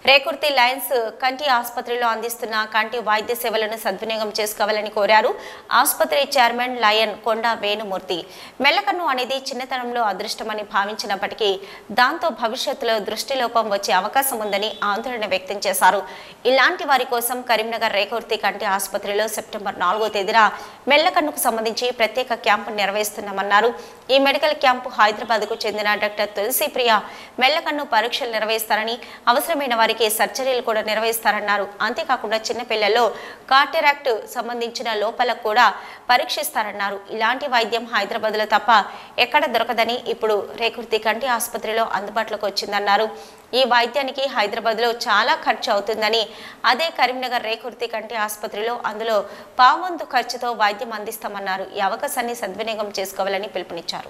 Rekurthi Lions కంటి ఆసుపత్రిలో అందిస్తున్న కంటి వైద్య సేవలను సద్వినియోగం చేసుకోవాలని కోరారు ఆసుపత్రి చైర్మన్ లయన్ కొండ వేణుమూర్తి మెల్లకన్ను అనేది చిన్నతనంలో అదృష్టమని భావించినప్పటికీ దాంతో భవిష్యత్తులో దృష్టిలోపం వచ్చే అవకాశం ఉందని ఆందోళన వ్యక్తం చేశారు ఇలాంటి వారి కోసం కరీంనగర్ రేకుర్తి కంటి ఆసుపత్రిలో సెప్టెంబర్ నాలుగో తేదీన మెల్లకన్నుకు సంబంధించి ప్రత్యేక క్యాంపు నిర్వహిస్తున్నామన్నారు ఈ మెడికల్ క్యాంపు హైదరాబాద్కు చెందిన డాక్టర్ తులసి ప్రియ మెల్లకన్ను పరీక్షలు నిర్వహిస్తారని అవసరమైన వారికి సర్జరీలు కూడా నిర్వహిస్తారన్నారు అంతేకాకుండా చిన్నపిల్లల్లో కార్టెరాక్ట్ సంబంధించిన లోపాలకు కూడా పరీక్షిస్తారన్నారు ఇలాంటి వైద్యం హైదరాబాద్లో తప్ప ఎక్కడ దొరకదని ఇప్పుడు రేకుర్తి కంటి ఆసుపత్రిలో అందుబాటులోకి వచ్చిందన్నారు ఈ వైద్యానికి హైదరాబాద్లో చాలా ఖర్చు అవుతుందని అదే కరీంనగర్ రేకుర్తి కంటి ఆసుపత్రిలో అందులో పావంతు ఖర్చుతో వైద్యం అందిస్తామన్నారు ఈ అవకాశాన్ని సద్వినియోగం చేసుకోవాలని పిలుపునిచ్చారు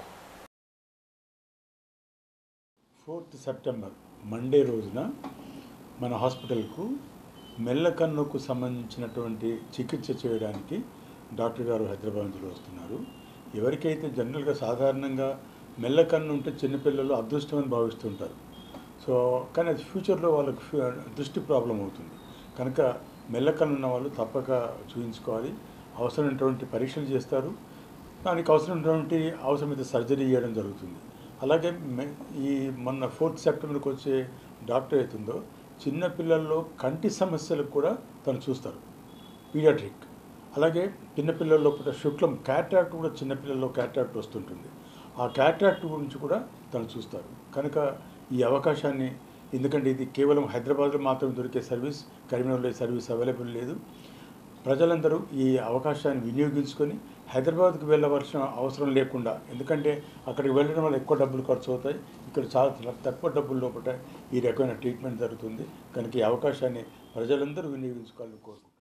ఫోర్త్ సెప్టెంబర్ మండే రోజున మన హాస్పిటల్కు మెల్లకన్నుకు సంబంధించినటువంటి చికిత్స చేయడానికి డాక్టర్ గారు హైదరాబాద్ నుంచి వస్తున్నారు ఎవరికైతే జనరల్గా సాధారణంగా మెల్లకన్ను ఉంటే చిన్నపిల్లలు అదృష్టం అని భావిస్తుంటారు సో కానీ అది ఫ్యూచర్లో వాళ్ళకి ఫ్యూ- దృష్టి ప్రాబ్లం అవుతుంది కనుక మెల్లకన్ను ఉన్న వాళ్ళు తప్పక చూపించుకోవాలి అవసరమైనటువంటి పరీక్షలు చేస్తారు దానికి అవసరమైనటువంటి అవసరమైతే సర్జరీ చేయడం జరుగుతుంది అలాగే మె- ఈ మొన్న ఫోర్త్ సెప్టెంబర్కి వచ్చే డాక్టర్ అవుతుందో చిన్న పిల్లల్లో కంటి సమస్యలకు కూడా తను చూస్తారు పీడియాట్రిక్ అలాగే చిన్నపిల్లల్లో కూడా శుక్లం క్యాట్రాక్ట్ కూడా చిన్నపిల్లల్లో క్యాట్రాక్ట్ వస్తుంటుంది ఆ క్యాట్రాక్ట్ గురించి కూడా తను చూస్తారు కనుక ఈ అవకాశాన్ని ఎందుకంటే ఇది కేవలం హైదరాబాద్లో మాత్రమే దొరికే సర్వీస్ కరీంనగర్లో ఈ సర్వీస్ అవైలబుల్ లేదు ప్రజలందరూ ఈ అవకాశాన్ని వినియోగించుకొని హైదరాబాద్కు వెళ్ళవలసిన అవసరం లేకుండా ఎందుకంటే అక్కడికి వెళ్ళడం వల్ల ఎక్కువ డబ్బులు ఖర్చు అవుతాయి ఇక్కడ చాలా తక్కువ డబ్బుల లోపల ఈ రకమైన ట్రీట్మెంట్ జరుగుతుంది కనుక ఈ అవకాశాన్ని ప్రజలందరూ వినియోగించుకోవాలని కోరుకుంటున్నాను